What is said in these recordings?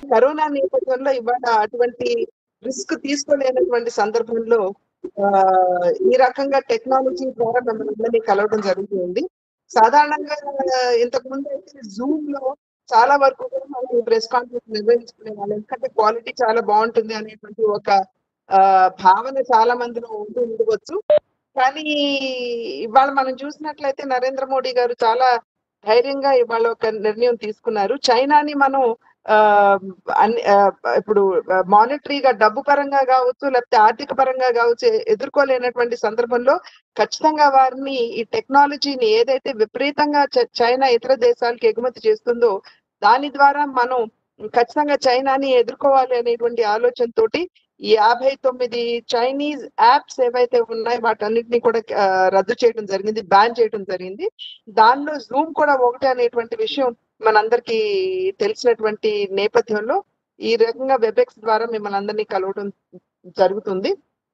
corona నేపథ్యంలో ఇవాళ అటువంటి రిస్క్ తీసుకోలేనటువంటి సందర్భంలో ఆ ఈ రకంగా టెక్నాలజీ ద్వారా మిమ్మల్ని అందరినీ కలవడం జరుగుతుంది సాధారణంగా ఇంతకు ముందు అయితే జూమ్ లో చాలా వరకు కూడా మనం ప్రెస్ కాన్ఫరెన్స్ నిర్వహించుకునే వాళ్ళు ఎందుకంటే క్వాలిటీ చాలా బాగుంటుంది అనేటువంటి ఒక ఆ భావన చాలా మందిలో ఉంటూ ఉండవచ్చు కానీ ఇవాళ మనం చూసినట్లయితే నరేంద్ర మోడీ గారు చాలా ధైర్యంగా ఇవాళ ఒక నిర్ణయం తీసుకున్నారు చైనాని మనం ఆ అన్ని ఆ, ఇప్పుడు మానిటరీగా డబ్బు పరంగా కావచ్చు లేకపోతే ఆర్థిక పరంగా కావచ్చు ఎదుర్కోలేనటువంటి సందర్భంలో ఖచ్చితంగా వారిని ఈ టెక్నాలజీని ఏదైతే విపరీతంగా చ- చైనా ఇతర దేశాలకు ఎగుమతి చేస్తుందో దాని ద్వారా మనం ఖచ్చితంగా చైనాని ఎదుర్కోవాలి అనేటువంటి ఆలోచనతోటి ఈ యాభై తొమ్మిది చైనీస్ యాప్స్ ఏవైతే ఉన్నాయో వాటన్నిటిని కూడా ఆ, రద్దు చేయడం జరిగింది బ్యాన్ చేయడం జరిగింది దానిలో జూమ్ కూడా ఒకటి అనేటువంటి విషయం మనందరికీ తెలిసినటువంటి నేపథ్యంలో ఈ రకంగా వెబెక్స్ ద్వారా మిమ్మల్ని అందరినీ కలవడం జరుగుతుంది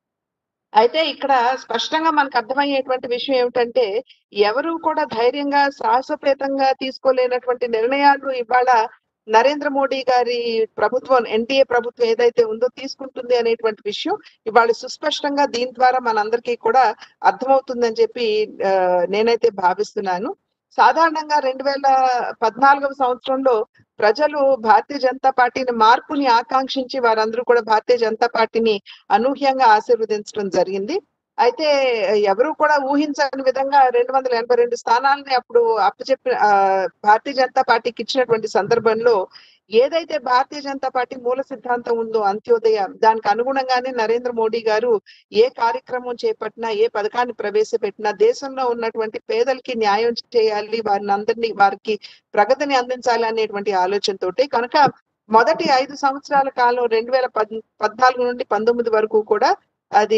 అయితే ఇక్కడ స్పష్టంగా మనకు అర్థమయ్యేటువంటి విషయం ఏమిటంటే ఎవరు కూడా ధైర్యంగా సాహసోపేతంగా తీసుకోలేనటువంటి నిర్ణయాలు ఇవాళ నరేంద్ర మోడీ గారి ప్రభుత్వం ఎన్డీఏ ప్రభుత్వం ఏదైతే ఉందో తీసుకుంటుంది అనేటువంటి విషయం ఇవాళ సుస్పష్టంగా దీని ద్వారా మనందరికీ కూడా అర్థమవుతుందని చెప్పి ఆ, నేనైతే భావిస్తున్నాను సాధారణంగా రెండు వేల పద్నాలుగవ సంవత్సరంలో ప్రజలు భారతీయ జనతా పార్టీని మార్పుని ఆకాంక్షించి వారందరూ కూడా భారతీయ జనతా పార్టీని అనూహ్యంగా ఆశీర్వదించడం జరిగింది అయితే ఎవరు కూడా ఊహించని విధంగా రెండు వందల ఎనభై రెండు స్థానాలని అప్పుడు అప్పచెప్పి ఆ, భారతీయ జనతా పార్టీకి ఇచ్చినటువంటి సందర్భంలో ఏదైతే భారతీయ జనతా పార్టీ మూల సిద్ధాంతం ఉందో అంత్యోదయ దానికి అనుగుణంగానే నరేంద్ర మోడీ గారు ఏ కార్యక్రమం చేపట్టినా ఏ పథకాన్ని ప్రవేశపెట్టినా దేశంలో ఉన్నటువంటి పేదలకి న్యాయం చేయాలి వారిని అందరినీ వారికి ప్రగతిని అందించాలి అనేటువంటి ఆలోచనతోటి కనుక మొదటి ఐదు సంవత్సరాల కాలం రెండు వేల పద్ పద్నాలుగు నుండి పంతొమ్మిది వరకు కూడా అది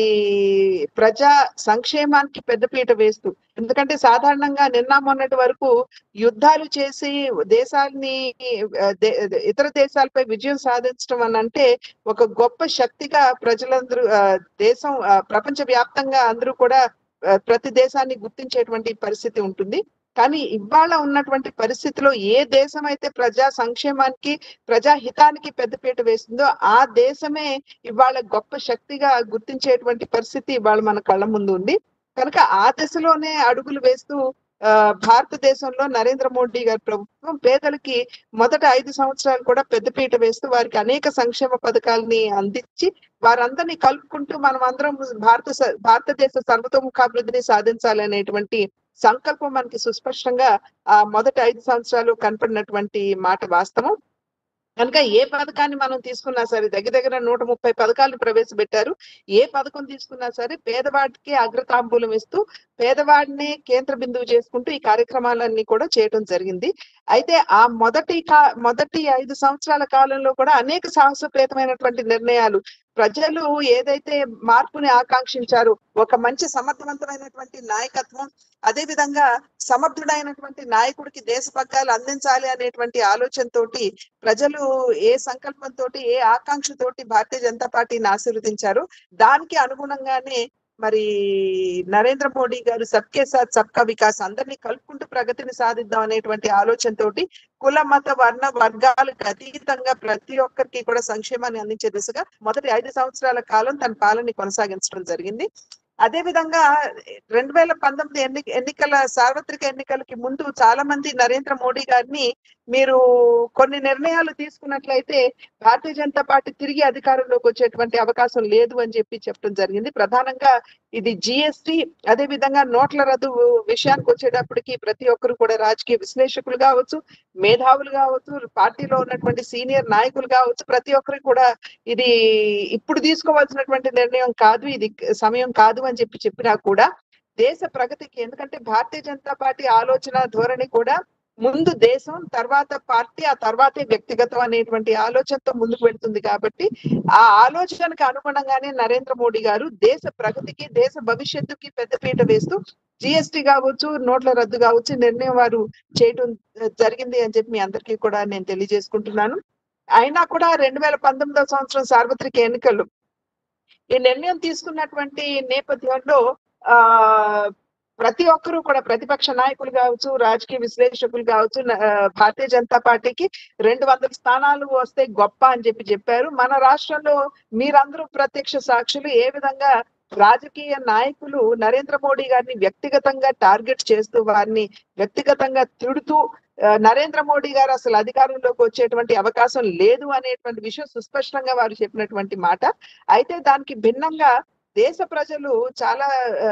ప్రజా సంక్షేమానికి పెద్దపీట వేస్తూ ఎందుకంటే సాధారణంగా నిన్న మొన్నటి వరకు యుద్ధాలు చేసి దేశాన్ని ఆ, దే- ఇతర దేశాలపై విజయం సాధించడం అని అంటే ఒక గొప్ప శక్తిగా ప్రజలందరూ ఆ, దేశం ఆ, ప్రపంచ వ్యాప్తంగా అందరూ కూడా ఆ, ప్రతి దేశాన్ని గుర్తించేటువంటి పరిస్థితి ఉంటుంది కానీ ఇవాళ ఉన్నటువంటి పరిస్థితిలో ఏ దేశం అయితే ప్రజా సంక్షేమానికి ప్రజా హితానికి పెద్దపీట వేస్తుందో ఆ దేశమే ఇవాళ గొప్ప శక్తిగా గుర్తించేటువంటి పరిస్థితి ఇవాళ మన కళ్ళ ముందు ఉంది కనుక ఆ దశలోనే అడుగులు వేస్తూ ఆ, భారతదేశంలో నరేంద్ర మోడీ గారి ప్రభుత్వం పేదలకి మొదట ఐదు సంవత్సరాలు కూడా పెద్దపీట వేస్తూ వారికి అనేక సంక్షేమ పథకాలని అందించి వారందరినీ కలుపుకుంటూ మనం అందరం భారత స- భారతదేశ సర్వతోముఖాభివృద్ధిని సాధించాలి అనేటువంటి సంకల్పం మనకి సుస్పష్టంగా ఆ మొదటి ఐదు సంవత్సరాలు కనపడినటువంటి మాట వాస్తవం కనుక ఏ పథకాన్ని మనం తీసుకున్నా సరే దగ్గర దగ్గర నూట ముప్పై పథకాలు ప్రవేశపెట్టారు ఏ పథకం తీసుకున్నా సరే పేదవాడికి అగ్రతాంబూలం ఇస్తూ పేదవాడిని కేంద్ర బిందువు చేసుకుంటూ ఈ కార్యక్రమాలన్నీ కూడా చేయడం జరిగింది అయితే ఆ మొదటి కా మొదటి ఐదు సంవత్సరాల కాలంలో కూడా అనేక సాహసోపేతమైనటువంటి నిర్ణయాలు ప్రజలు ఏదైతే మార్పుని ఆకాంక్షించారో ఒక మంచి సమర్థవంతమైనటువంటి నాయకత్వం అదే విధంగా సమర్థుడైనటువంటి నాయకుడికి దేశ పగ్గాలు అందించాలి అనేటువంటి ఆలోచనతోటి ప్రజలు ఏ సంకల్పంతో ఏ ఆకాంక్షతోటి భారతీయ జనతా పార్టీని ఆశీర్వదించారో దానికి అనుగుణంగానే మరి నరేంద్ర మోడీ గారు సబ్కే సాత్ సబ్కా వికాస్ అందరినీ కలుపుకుంటూ ప్రగతిని సాధిద్దాం అనేటువంటి ఆలోచనతోటి కుల మత వర్ణ వర్గాలకు అతీతంగా ప్రతి ఒక్కరికి కూడా సంక్షేమాన్ని అందించే దిశగా మొదటి ఐదు సంవత్సరాల కాలం తన పాలనని కొనసాగించడం జరిగింది అదే విధంగా రెండు వేల పంతొమ్మిది ఎన్ని ఎన్నికల సార్వత్రిక ఎన్నికలకి ముందు చాలా మంది నరేంద్ర మోడీ గారిని మీరు కొన్ని నిర్ణయాలు తీసుకున్నట్లయితే భారతీయ జనతా పార్టీ తిరిగి అధికారంలోకి వచ్చేటువంటి అవకాశం లేదు అని చెప్పి చెప్పడం జరిగింది ప్రధానంగా ఇది జిఎస్టి అదే విధంగా నోట్ల రద్దు విషయానికి వచ్చేటప్పటికి ప్రతి ఒక్కరు కూడా రాజకీయ విశ్లేషకులు కావచ్చు మేధావులు కావచ్చు పార్టీలో ఉన్నటువంటి సీనియర్ నాయకులు కావచ్చు ప్రతి ఒక్కరికి కూడా ఇది ఇప్పుడు తీసుకోవాల్సినటువంటి నిర్ణయం కాదు ఇది సమయం కాదు అని చెప్పి చెప్పినా కూడా దేశ ప్రగతికి ఎందుకంటే భారతీయ జనతా పార్టీ ఆలోచన ధోరణి కూడా ముందు దేశం తర్వాత పార్టీ ఆ తర్వాతే వ్యక్తిగతం అనేటువంటి ఆలోచనతో ముందుకు వెళ్తుంది కాబట్టి ఆ ఆలోచనకు అనుగుణంగానే నరేంద్ర మోడీ గారు దేశ ప్రగతికి దేశ భవిష్యత్తుకి పెద్దపీట వేస్తూ జిఎస్టి కావచ్చు నోట్ల రద్దు కావచ్చు నిర్ణయం వారు చేయటం జరిగింది అని చెప్పి మీ అందరికీ కూడా నేను తెలియజేసుకుంటున్నాను అయినా కూడా రెండు వేల పంతొమ్మిదవ సంవత్సరం సార్వత్రిక ఎన్నికలు ఈ నిర్ణయం తీసుకున్నటువంటి నేపథ్యంలో ఆ ప్రతి ఒక్కరూ కూడా ప్రతిపక్ష నాయకులు కావచ్చు రాజకీయ విశ్లేషకులు కావచ్చు న- ఆ, భారతీయ జనతా పార్టీకి రెండు వందల స్థానాలు వస్తే గొప్ప అని చెప్పి చెప్పారు మన రాష్ట్రంలో మీరందరూ ప్రత్యక్ష సాక్షులు ఏ విధంగా రాజకీయ నాయకులు నరేంద్ర మోడీ గారిని వ్యక్తిగతంగా టార్గెట్ చేస్తూ వారిని వ్యక్తిగతంగా తిడుతూ ఆ, నరేంద్ర మోడీ గారు అసలు అధికారంలోకి వచ్చేటువంటి అవకాశం లేదు అనేటువంటి విషయం సుస్పష్టంగా వారు చెప్పినటువంటి మాట అయితే దానికి భిన్నంగా దేశ ప్రజలు చాలా ఆ,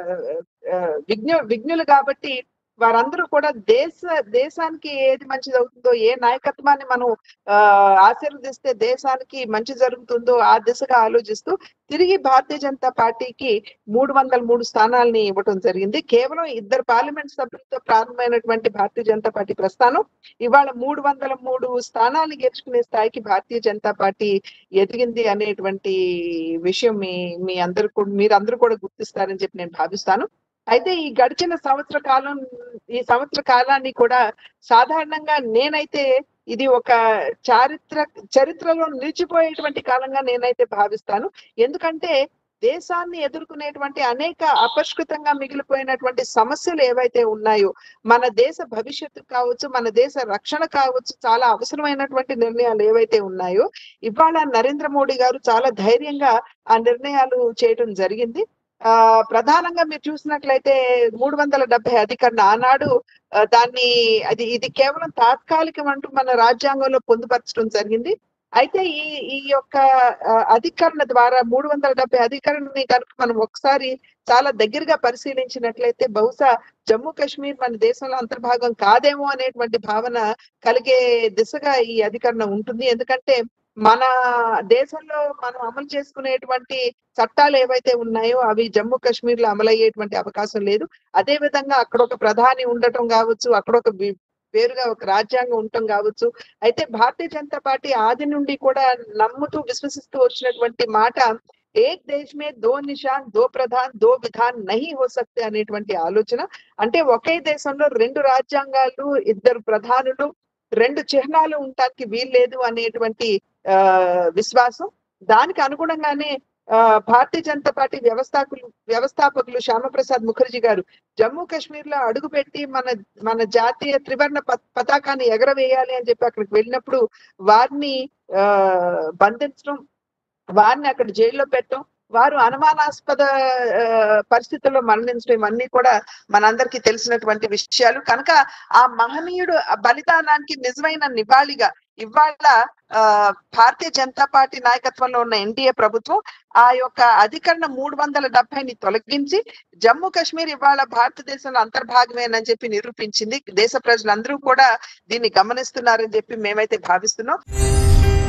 ఆ, విజ్ఞ విజ్ఞులు కాబట్టి వారందరూ కూడా దేశ దేశానికి ఏది మంచిది అవుతుందో ఏ నాయకత్వాన్ని మనం ఆ ఆశీర్వదిస్తే దేశానికి మంచి జరుగుతుందో ఆ దిశగా ఆలోచిస్తూ తిరిగి భారతీయ జనతా పార్టీకి మూడు వందల మూడు స్థానాల్ని ఇవ్వడం జరిగింది కేవలం ఇద్దరు పార్లమెంట్ సభ్యులతో ప్రారంభమైనటువంటి భారతీయ జనతా పార్టీ ప్రస్థానం ఇవాళ మూడు వందల మూడు స్థానాలు గెలుచుకునే స్థాయికి భారతీయ జనతా పార్టీ ఎదిగింది అనేటువంటి విషయం మీ మీ అందరు కూడా మీరందరూ కూడా గుర్తిస్తారని చెప్పి నేను భావిస్తాను అయితే ఈ గడిచిన సంవత్సర కాలం ఈ సంవత్సర కాలాన్ని కూడా సాధారణంగా నేనైతే ఇది ఒక చారిత్ర చరిత్రలో నిలిచిపోయేటువంటి కాలంగా నేనైతే భావిస్తాను ఎందుకంటే దేశాన్ని ఎదుర్కొనేటువంటి అనేక అపరిష్కృతంగా మిగిలిపోయినటువంటి సమస్యలు ఏవైతే ఉన్నాయో మన దేశ భవిష్యత్తు కావచ్చు మన దేశ రక్షణ కావచ్చు చాలా అవసరమైనటువంటి నిర్ణయాలు ఏవైతే ఉన్నాయో ఇవాళ నరేంద్ర మోడీ గారు చాలా ధైర్యంగా ఆ నిర్ణయాలు చేయడం జరిగింది ఆ ప్రధానంగా మీరు చూసినట్లయితే మూడు వందల డెబ్బై అధికరణ ఆనాడు ఆ, దాన్ని అది ఇది కేవలం తాత్కాలికం అంటూ మన రాజ్యాంగంలో పొందుపరచడం జరిగింది అయితే ఈ ఈ యొక్క ఆ, అధికరణ ద్వారా మూడు వందల డెబ్బై అధికరణని కనుక మనం ఒకసారి చాలా దగ్గరగా పరిశీలించినట్లయితే బహుశా జమ్మూ కాశ్మీర్ మన దేశంలో అంతర్భాగం కాదేమో అనేటువంటి భావన కలిగే దిశగా ఈ అధికరణ ఉంటుంది ఎందుకంటే మన దేశంలో మనం అమలు చేసుకునేటువంటి చట్టాలు ఏవైతే ఉన్నాయో అవి జమ్మూ కాశ్మీర్ లో అమలయ్యేటువంటి అవకాశం లేదు అదే విధంగా అక్కడ ఒక ప్రధాని ఉండటం కావచ్చు అక్కడ ఒక వి- వేరుగా ఒక రాజ్యాంగం ఉండటం కావచ్చు అయితే భారతీయ జనతా పార్టీ ఆది నుండి కూడా నమ్ముతూ విశ్వసిస్తూ వచ్చినటువంటి మాట ఏక్ దేశ్ మే దో నిషాన్ దో ప్రధాన్ దో విధాన్ నహి హో సక్తే అనేటువంటి ఆలోచన అంటే ఒకే దేశంలో రెండు రాజ్యాంగాలు ఇద్దరు ప్రధానులు రెండు చిహ్నాలు ఉండటానికి వీల్లేదు అనేటువంటి ఆ విశ్వాసం దానికి అనుగుణంగానే ఆ భారతీయ జనతా పార్టీ వ్యవస్థాపకులు వ్యవస్థాపకులు శ్యామప్రసాద్ ముఖర్జీ గారు జమ్మూ కాశ్మీర్ లో అడుగుపెట్టి మన మన జాతీయ త్రివర్ణ ప- పతాకాన్ని ఎగరవేయాలి అని చెప్పి అక్కడికి వెళ్ళినప్పుడు వారిని ఆ బంధించడం వారిని అక్కడ జైల్లో పెట్టడం వారు అనుమానాస్పద ఆ, పరిస్థితుల్లో మరణించడం ఇవన్నీ కూడా మనందరికీ తెలిసినటువంటి విషయాలు కనుక ఆ మహనీయుడు ఆ బలిదానానికి నిజమైన నివాళిగా ఇవాళ ఆ భారతీయ జనతా పార్టీ నాయకత్వంలో ఉన్న ఎన్డీఏ ప్రభుత్వం ఆ యొక్క అధికరణ మూడు వందల డెబ్బైని తొలగించి జమ్మూ కాశ్మీర్ ఇవాళ భారతదేశంలో అంతర్భాగమేనని చెప్పి నిరూపించింది దేశ ప్రజలందరూ కూడా దీన్ని గమనిస్తున్నారని చెప్పి మేమైతే భావిస్తున్నాం